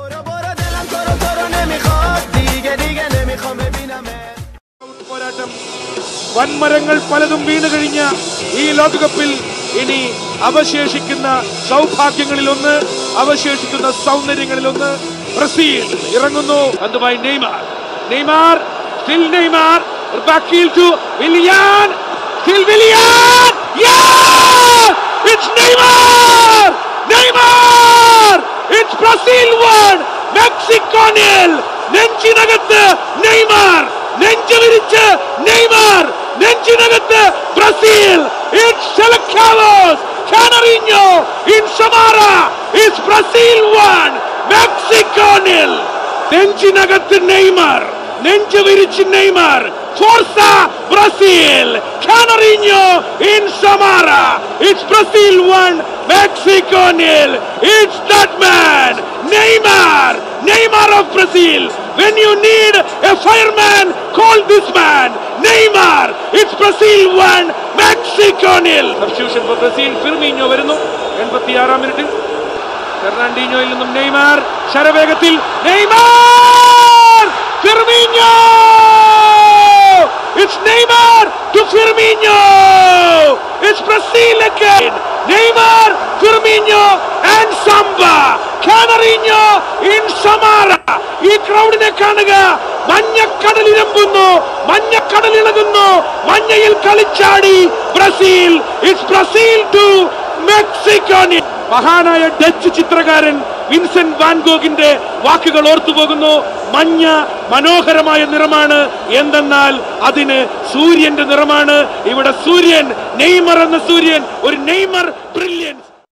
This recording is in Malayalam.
برو برو دلم تو رو تو رو نمیخواد دیگه دیگه نمیخوام ببینمت പോരാട്ടം വൻമരങ്ങൾ പലതും വീണ് കഴിഞ്ഞ ഈ ലോകകപ്പിൽ ഇനി അവശേഷിക്കുന്ന സൗഭാഗ്യങ്ങളിൽ ഒന്ന് അവശേഷിക്കുന്ന സൗന്ദര്യങ്ങളിൽ ഒന്ന് ബ്രസീൽ ഇറങ്ങുന്നു അതുമായി നെയ്മാർ നെയ്മാർ സ്റ്റിൽ നെയ്മാർ ബാക്കിൽ to Willian still Willian it's Neymar Neymar it's Brazil one Mexico nil നെഞ്ചിനകത്ത് നെയ്മാർ നെഞ്ചു വിരിച്ച് നെയ്മാർ നെഞ്ചിനകത്ത് ബ്രസീൽ ഇറ്റ്സ് സെലക്കാവോസ് കാനറിഞ്ഞോ in Samara it's Brazil one Mexico nil നെഞ്ചിനകത്ത് നെയ്മാർ നെഞ്ചു വിരിച്ച് നെയ്മാർ ഫോർസ ബ്രസീൽ കാനറിഞ്ഞോ in Samara it's Brazil one Mexico nil it's that man Neymar Neymar of Brazil when you need a fireman call this man Neymar it's Brazil one Mexico nil substitution for Brazil Firmino വരുന്നു എൺപത്തിയാറാം മിനിറ്റിൽ ഫെർണാണ്ടിനോയിൽ നിന്നും നെയ്മാർ ശരവേഗത്തിൽ Neymar Firmino it's Neymar to Firmino it's Brazil again Neymar Firmino and samba കാനറിഞ്ഞോ ഇൻ സമാറ ഈ ക്രൗഡിനെ കാണുക മഞ്ഞക്കടൽ ഇരമ്പുന്നു മഞ്ഞക്കടൽ ഇളകുന്നു മഞ്ഞയിൽ കളിച്ചാടി Brazil it's Brazil two Mexico മഹാനായ ഡച്ച് ചിത്രകാരൻ വിൻസെന്റ് വാൻഗോഗിന്റെ വാക്കുകൾ ഓർത്തുപോകുന്നു മഞ്ഞ മനോഹരമായ നിറമാണ് എന്തെന്നാൽ അതിന് സൂര്യന്റെ നിറമാണ് ഇവിടെ സൂര്യൻ നെയ്മർ എന്ന സൂര്യൻ ഒരു നെയ്മർ ബ്രില്യൻസ്